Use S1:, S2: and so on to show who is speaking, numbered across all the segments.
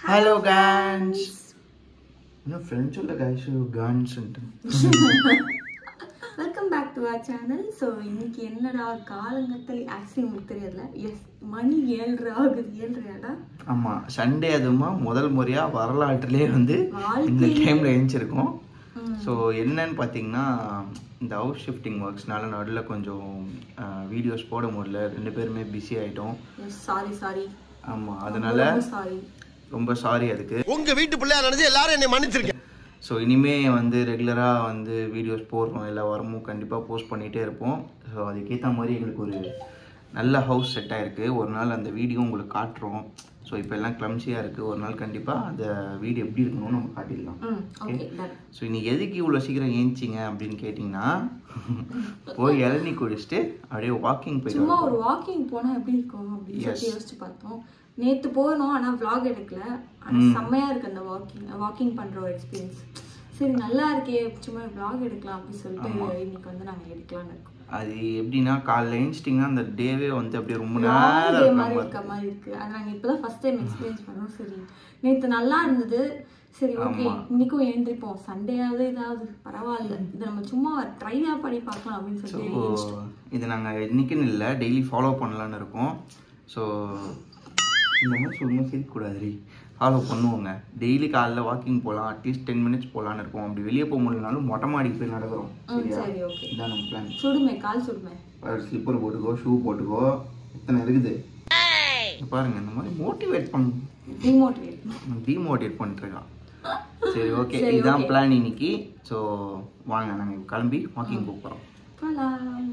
S1: Hello கான்ஸ் இன்னும் friends உள்ள கைஸ் கான்ஸ்ன்ட்டு
S2: welcome back to our channel so இன்னைக்கு என்னடா காலங்கத்தில் ஆக்சுவலி உங்களுக்கு தெரியல எஸ் மணி ஏழ்ரை ஆகுது ஏழ்ரையாடா
S1: ஆமாம் சண்டே அதுமா முதல் முறையாக வரலாற்றுலேயே வந்து இந்த
S2: வாழ்க்கையிலே.
S1: டைமில் எழுந்திருக்கோம்
S2: ம்.
S1: ஸோ என்னன்னு பார்த்தீங்கன்னா இந்த ஹவுஸ் ஷிஃப்டிங் ஒர்க்ஸ்னால நடுவில் கொஞ்சம் வீடியோஸ் போட முடியல ரெண்டு பேருமே பிஸி ஆகிட்டோம்
S2: எஸ் சாரி சாரி
S1: ஆமாம் அதனால
S2: சாரி
S1: ரொம்ப சாரி அதுக்கு
S3: உங்க வீட்டு பிள்ளையா நினைச்சு எல்லாரும் என்னை மன்னிச்சிருக்கேன்
S1: ஸோ இனிமே வந்து ரெகுலராக வந்து வீடியோஸ் போடுறோம் எல்லா வாரமும் கண்டிப்பாக போஸ்ட் பண்ணிகிட்டே இருப்போம் ஸோ அதுக்கேற்ற மாதிரி எங்களுக்கு ஒரு நல்ல ஹவுஸ் செட் ஆயிருக்கு ஒரு நாள் அந்த வீடியோ உங்களுக்கு காட்டுறோம் ஸோ இப்போ எல்லாம் கிளம்சியாக இருக்குது ஒரு நாள் கண்டிப்பாக அந்த வீடு எப்படி இருக்கணும்னு நம்ம காட்டிடலாம்
S2: ம் ஓகே டன்
S1: ஸோ இன்னைக்கு எதுக்கு இவ்வளோ சீக்கிரம் ஏஞ்சிங்க அப்படின்னு கேட்டிங்கன்னா போய் இளநீ குடிச்சிட்டு அப்படியே வாக்கிங் போயிட்டு
S2: சும்மா
S1: வரோம்.
S2: ஒரு வாக்கிங் போனா எப்படி இருக்கும் அப்படின்னு சொல்லிட்டு யோசிச்சு பார்த்தோம் நேத்து போனோம் ஆனா vlog எடுக்கல ஆனா செம்மையா இருக்கு அந்த வாக்கிங் வாக்கிங் பண்ற ஒரு எக்ஸ்பீரியன்ஸ் சரி நல்லா இருக்கே சும்மா vlog எடுக்கலாம் அப்படின்னு சொல்லிட்டு இன்னைக்கு வந்து நாங்க எடுக்கலாம்னு இருக்கோம்
S1: அது எப்படின்னா காலைல ஏஞ்சிட்டிங்கன்னா அந்த டேவே வந்து அப்படியே ரொம்ப
S2: Long
S1: நேரம்
S2: day
S1: இருக்கிற
S2: மாதிரி
S1: மாதிரி
S2: இருக்க மாதிரி இருக்கு அது நாங்க இப்பதான் ஃபர்ஸ்ட் டைம் எக்ஸ்பீரியன்ஸ் பண்ணோம் சரி நேத்து நல்லா இருந்தது சரி ஓகே இன்னைக்கும் எழுந்திருப்போம் சண்டேயாவது ஏதாவது பரவாயில்ல இதை நம்ம சும்மா ட்ரையா பண்ணி பார்க்கலாம் அப்படின்னு
S1: ஸோ
S2: சொல்லிட்டு எழுந்திரிச்சிட்டோம்.
S1: இது நாங்கள் இன்னைக்குன்னு இல்லை டெய்லி ஃபாலோ பண்ணலான்னு இருக்கோம் ஸோ இந்த மாதிரி சொல்லும்போது சிரிக்கக்கூடாது ஃபாலோ பண்ணுவோங்க டெய்லி காலைல வாக்கிங் போகலாம் அட்லீஸ்ட் டென் மினிட்ஸ் போகலான்னு இருக்கோம் அப்படி வெளியே போக முடியலனாலும் மொட்டை மாடிக்கு போய் நடக்கிறோம்
S2: ம்
S1: சரியா
S2: சரி ஓகே
S1: இதான் நம்ம பிளான்
S2: சுடுமே கால் சுடுமே
S1: ஸ்லிப்பர் போட்டுக்கோ ஷூ போட்டுக்கோ இத்தனை இருக்குது இங்க பாருங்க இந்த மாதிரி மோட்டிவேட் பண்ண
S2: டிமோட்டிவேட்
S1: டிமோட்டிவேட் பண்ணிட்டுருக்கான் சரி ஓகே
S2: சரி,
S1: இதுதான்
S2: okay.
S1: பிளான் இன்னைக்கு ஸோ வாங்க நாங்கள் கிளம்பி வாக்கிங் போக போகிறோம்
S2: போலாம்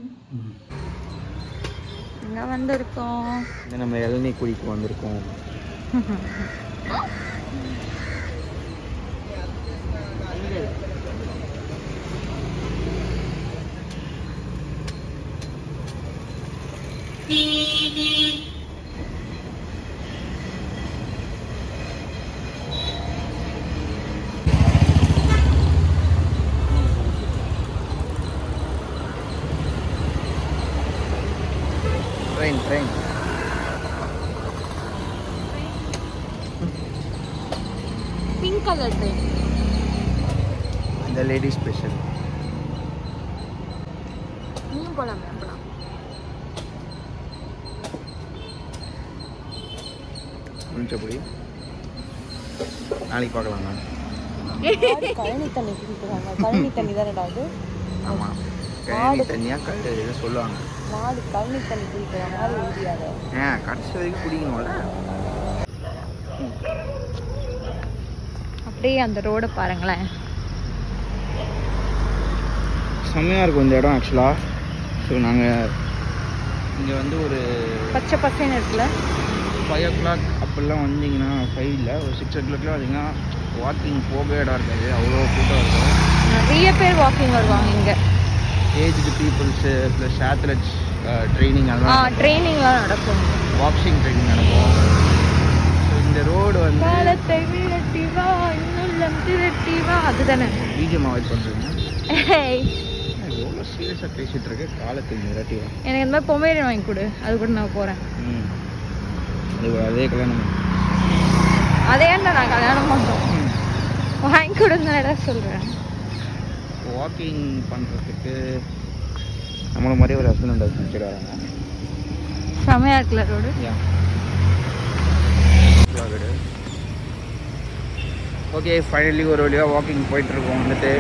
S2: இங்க வந்திருக்கோம்
S1: இது நம்ம இளநீ குடிக்க வந்திருக்கோம் train train
S2: pink colour train
S1: இந்த லேடி ஸ்பெஷல்
S2: நீயும் போலாம் போலாம்
S1: முடிஞ்சபடி நாளைக்கு பார்க்கலாமா
S2: கழனி தண்ணி குடிக்கிறாங்க கழனி தண்ணி தானடா அது
S1: ஆமாம் கழனி தண்ணியாக கழு இதை சொல்லுவாங்க
S2: மாடு கழனி தண்ணி குடிக்கிற மாதிரி ஊதியாத
S1: ஏன் கடைசி வரைக்கும் குடிக்கணும்ல
S2: அப்படியே அந்த ரோடை பாருங்களேன்
S1: செம்மையாக இருக்கும் இந்த இடம் ஆக்சுவலாக ஸோ நாங்கள் இங்கே வந்து ஒரு
S2: பச்சை பசங்க இருக்குல்ல
S1: ஃபைவ் ஓ கிளாக் அப்போல்லாம் வந்தீங்கன்னா ஃபைவ் இல்லை ஒரு சிக்ஸ் ஓ கிளாக்லாம் வந்தீங்கன்னா வாக்கிங் போக இடம் இருக்காது அவ்வளோ கூட்டம் இருக்கும்
S2: நிறைய பேர் வாக்கிங் வருவாங்க இங்க
S1: aged peoples plus athletes training அதெல்லாம்
S2: ட்ரைனிங்லாம் நடக்கும்
S1: பாக்ஸிங் ட்ரைனிங் நடக்கும் So, இந்த ரோடு வந்து
S2: காலத்தை விரட்டி வா இன்னுள்ளம் திரட்டி வா அதுதானே
S1: பிஜிஎம் அவாய்ட் பண்ணுறீங்க எவ்வளோ சீரியஸாக பேசிகிட்டு இருக்கு காலத்தை மிரட்டி வா
S2: எனக்கு இந்த மாதிரி பொமேரியன் வாங்கி கொடு அது கூட நான் போறேன்
S1: ம் அது அதே கல்யாணம் பண்ணு.
S2: அதே நான் கல்யாணம் பண்றோம்
S1: ம்.
S2: வாங்கி கொடுங்க சொல்றேன்
S1: வாக்கிங் பண்ணுறதுக்கு நம்மள மாதிரி ஒரு ஹஸ்பண்ட் அண்ட் ஹஸ்பண்ட் சைடு வராங்க
S2: செமையா இருக்குல்ல ரோடு
S1: ஓகே ஃபைனலி ஒரு வழியாக வாக்கிங் போயிட்டுருக்கோம் வந்துட்டு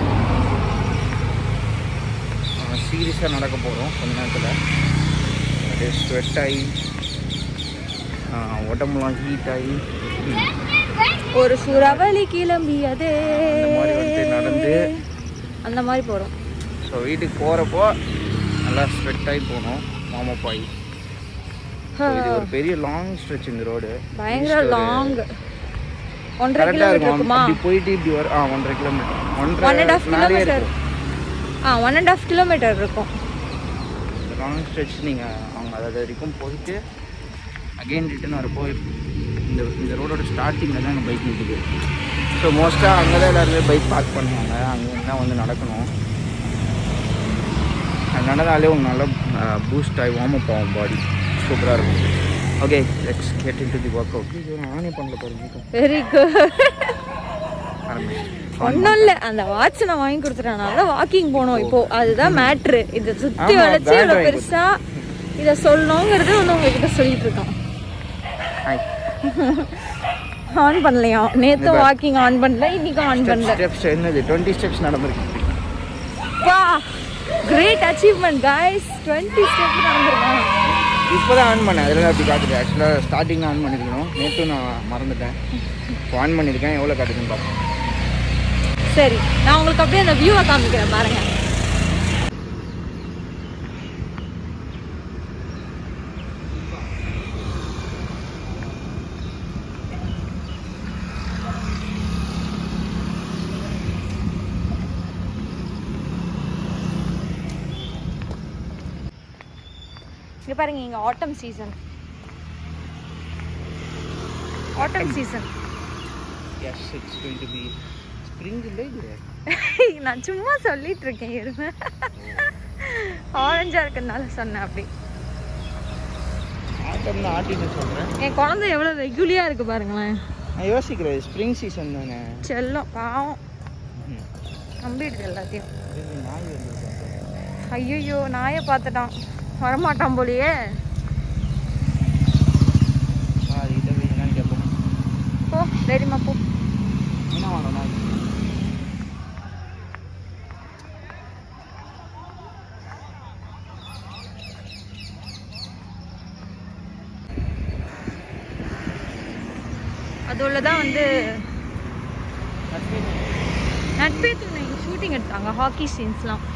S1: சீரியஸாக நடக்க போகிறோம் கொஞ்ச நேரத்தில் அப்படியே ஸ்வெட் ஆகி ஆ, உடம்புலாம் ஹீட் ஆகி
S2: ஒரு சுறவழி கிளம்பியதே
S1: அந்த மாதிரி வந்து நடந்து
S2: அந்த மாதிரி போறோம்
S1: ஸோ வீட்டுக்கு போகிறப்போ நல்லா ஸ்வெட் ஆகி போகணும் வார்ம் ஆகி So, இது ஒரு பெரிய லாங் ஸ்ட்ரெச் இந்த ரோடு
S2: பயங்கர லாங் ஒன்றரை
S1: கரெக்டாக
S2: கிலோமீட்டர்
S1: இருக்கும்
S2: இருக்குமா
S1: அப்படி போயிட்டு இப்படி வரும் ஆ ஒன்றரை கிலோமீட்டர்
S2: ஒன் அண்ட்
S1: ஒன்றரை
S2: ஹாஃப்
S1: மேலேயே
S2: கிலோமீட்டர்
S1: இருக்கும்
S2: ஆ ஒன் அண்ட் ஹாஃப் கிலோமீட்டர் இருக்கும்
S1: இந்த லாங் ஸ்ட்ரெச் நீங்கள் அவங்க அது வரைக்கும் போயிட்டு அகைன் ரிட்டன் வரப்போ இந்த இந்த ரோடோட ஸ்டார்டிங்கில் தான் பைக் நிற்குது ஸோ மோஸ்ட்டாக அங்கே தான் எல்லாருமே பைக் பார்க் பண்ணுவாங்க அங்கே தான் வந்து நடக்கணும் அது நடந்தாலே உங்களுக்கு நல்லா பூஸ்ட் ஆகி வார்ம் அப் ஆகும் பாடி சூப்பராக இருக்கும் okay let's get into the workout நானே பண்ணல பாருங்க
S2: வெரி குட்
S1: ஆரம்பிச்சு
S2: ஒன்றும் இல்லை அந்த வாட்ச் நான் வாங்கி கொடுத்துட்டேனால வாக்கிங் போனோம் இப்போ அதுதான் மேட்ரு இதை சுற்றி
S1: ஆமா,
S2: வளைச்சு
S1: band
S2: இவ்வளோ
S1: வாங்கி
S2: பெருசா இதை சொல்லணுங்கிறது வந்து உங்ககிட்ட சொல்லிட்டு இருக்கான்
S1: ஹாய்
S2: ஆன் பண்ணலையா நேத்து வாக்கிங் ஆன் பண்ணல இன்னைக்கும் ஆன் பண்ணல
S1: ஸ்டெப்ஸ் என்னது டுவெண்ட்டி ஸ்டெப்ஸ் நடந்திருக்கு
S2: வா great achievement guys twenty step நடந்திருக்கான்
S1: இப்போ தான் ஆன் பண்ணேன் அதில் அப்படி காட்டுது ஆக்சுவலாக ஸ்டார்டிங்கில் ஆன் பண்ணியிருக்கணும் நேற்று நான் மறந்துட்டேன் இப்போ ஆன் பண்ணியிருக்கேன் எவ்வளோ காட்டுதுன்னு பார்ப்போம்
S2: சரி நான் உங்களுக்கு அப்படியே அந்த வியூவை காமிக்கிறேன் பாருங்க இங்க பாருங்க இங்க autumn season autumn season
S1: yes it's going to be spring இல்லை இது
S2: நான் சும்மா சொல்லிட்டு இருக்கேன் எருமை ஆரஞ்சா இருக்கறனால சொன்னேன் அப்படி
S1: ஆட்டம்னு ஆட்டிட்டு சொல்கிறேன்
S2: என் குழந்தை எவ்வளவு வெகுலியா இருக்கு பாருங்களேன்
S1: நான் யோசிக்கிறேன் ஸ்ப்ரிங் சீசன் தானே
S2: செல்லம் பாவம்
S1: ம்.
S2: நம்பிடுது எல்லாத்தையும்
S1: இது நாய் வந்து
S2: ஐயோ நாயை பார்த்துட்டான் வரமாட்டான் போலியே
S1: அதுக்கிட்ட போய் என்னன்னு கேட்போம்
S2: போ தைரியமா போ
S1: என்ன வாங்கணும் நாய்
S2: அதுல தான் வந்து நட்பே துணை ஷூட்டிங் எடுத்தாங்க ஹாக்கி சீன்ஸ்லாம்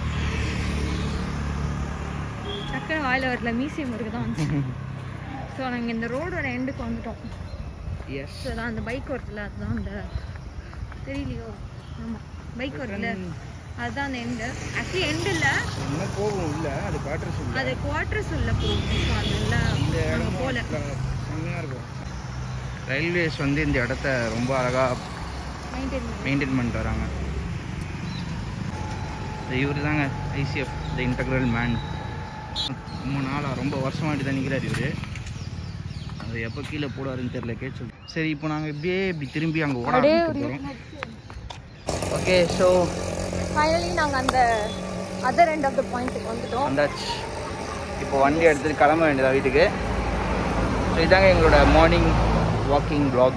S2: டக்குனு வாயில வரல மியூசியம் வரைக்கும் தான் வந்துச்சு ஸோ நாங்கள் இந்த ரோடோட எண்டுக்கு வந்துட்டோம்
S1: எஸ்
S2: ஸோ அதான் அந்த பைக் வருதுல அதுதான் அந்த தெரியலையோ ஆமாம் பைக் வருதுல அதுதான் அந்த எண்டு ஆக்சுவலி எண்டு இல்லை
S1: என்ன போகும் இல்லை அது குவார்டர்ஸ் இல்லை
S2: அது குவார்டர்ஸ் உள்ள போகும் ஸோ அதனால
S1: இந்த
S2: நாங்கள்
S1: இடம்
S2: போகல
S1: செம்மையாக இருக்கும் ரயில்வேஸ் வந்து இந்த இடத்த ரொம்ப அழகாக
S2: மெயின்டைன் பண்ணி
S1: மெயின்டைன் பண்ணிட்டு வராங்க இவர் தாங்க ஐசிஎஃப் த இன்டகிரல் மேன் ரொம்ப நாளாக ரொம்ப வருஷமாட்டி தான் நிற்கிறார் இவர் அது எப்போ கீழே போடுவாருன்னு தெரியல கேட்டு சொல்லு சரி இப்போ நாங்கள் இப்படியே இப்படி திரும்பி அங்கே ஓட
S2: அப்படியே
S1: போகிறோம் ஓகே ஸோ
S2: ஃபைனலி நாங்கள் அந்த அதர் எண்ட் ஆஃப் த பாயிண்ட்டுக்கு வந்துட்டோம்
S1: வந்தாச்சு இப்போ வண்டி எடுத்துட்டு கிளம்ப வேண்டியதா வீட்டுக்கு ஸோ இதாங்க எங்களோட மார்னிங் வாக்கிங் vlog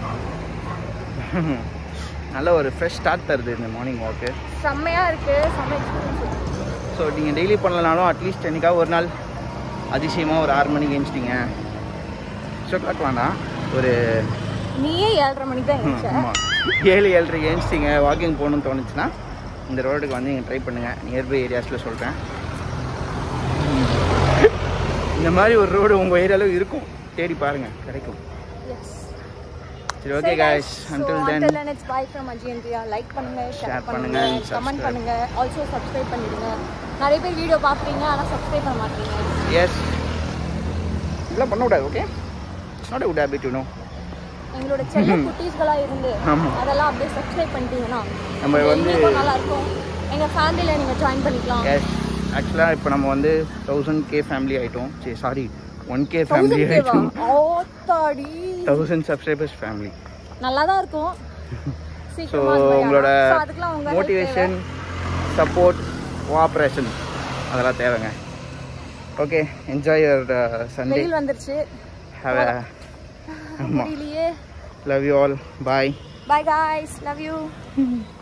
S1: நல்ல ஒரு ஃப்ரெஷ் ஸ்டார்ட் தருது இந்த மார்னிங் வாக்கு
S2: செம்மையா இருக்கு செம்ம எக்ஸ்பீரியன்ஸ்
S1: ஸோ நீங்கள் டெய்லி பண்ணலனாலும் அட்லீஸ்ட் என்னைக்காவது ஒரு நாள் அதிசயமாக ஒரு ஆறு மணிக்கு எழுந்துச்சிட்டிங்க சிக்ஸ் ஓ கிளாக் வேண்டாம் ஒரு
S2: நீயே ஏழரை மணிக்கு தான் எழுந்திருச்ச
S1: ஆமாம் ஏழு ஏழரைக்கு எழுந்துச்சிங்க வாக்கிங் போகணும்னு தோணுச்சுன்னா இந்த ரோடுக்கு வந்து நீங்கள் ட்ரை பண்ணுங்கள் நியர்பை ஏரியாஸில் சொல்கிறேன் இந்த மாதிரி ஒரு ரோடு உங்கள் ஏரியாவில் இருக்கும் தேடி பாருங்கள் கிடைக்கும்
S2: எஸ்
S1: சரி okay guys until then
S2: until then it's bye from அஜிஎன்ட்ரியா லைக் பண்ணுங்க
S1: Share
S2: ஷேர்
S1: பண்ணுங்க,
S2: பண்ணுங்க
S1: and
S2: கமெண்ட்
S1: subscribe.
S2: பண்ணுங்க ஆல்சோ சப்ஸ்கிரைப் பண்ணிடுங்க நிறைய பேர் வீடியோ பார்க்குறீங்க ஆனால் சப்ஸ்கிரைப் பண்ண மாட்டீங்க
S1: எஸ் இதெல்லாம் பண்ணக்கூடாது okay not good habit you know
S2: எங்களோட செல்ல குட்டீஸ்களா இருந்து
S1: ஆமாம்
S2: அதெல்லாம் அப்படியே சப்ஸ்கிரைப் பண்ணிட்டீங்கன்னா
S1: நம்ம வந்து
S2: எங்களுக்கும் நல்லா இருக்கும் எங்க ஃபேமிலியில நீங்க ஜாயின் பண்ணிக்கலாம்
S1: எஸ் ஆக்சுவலாக இப்போ நம்ம வந்து தௌசண்ட் கே ஃபேமிலி ஆகிட்டோம் சரி sorry one K family
S2: thousand கேவா
S1: ஆகிட்டோம்
S2: ஓத்தாடி
S1: தௌசண்ட் சப்ஸ்கிரைபர்ஸ் ஃபேமிலி
S2: நல்லா தான் இருக்கும்
S1: ஸோ
S2: சீக்கிரமா அது போய்
S1: உங்களோட
S2: ஆகணும். So, அதுக்கெல்லாம் உங்க help
S1: மோட்டிவேஷன் சப்போர்ட் கோஆப்ரேஷன் அதெல்லாம் தேவைங்க ஓகே என்ஜாய் யுவர்
S2: தேவை.
S1: சண்டே
S2: வெயில் வந்துருச்சு
S1: ஹாவ் அ ஆமாம்
S2: முடியலையே
S1: love you all bye
S2: bye guys love you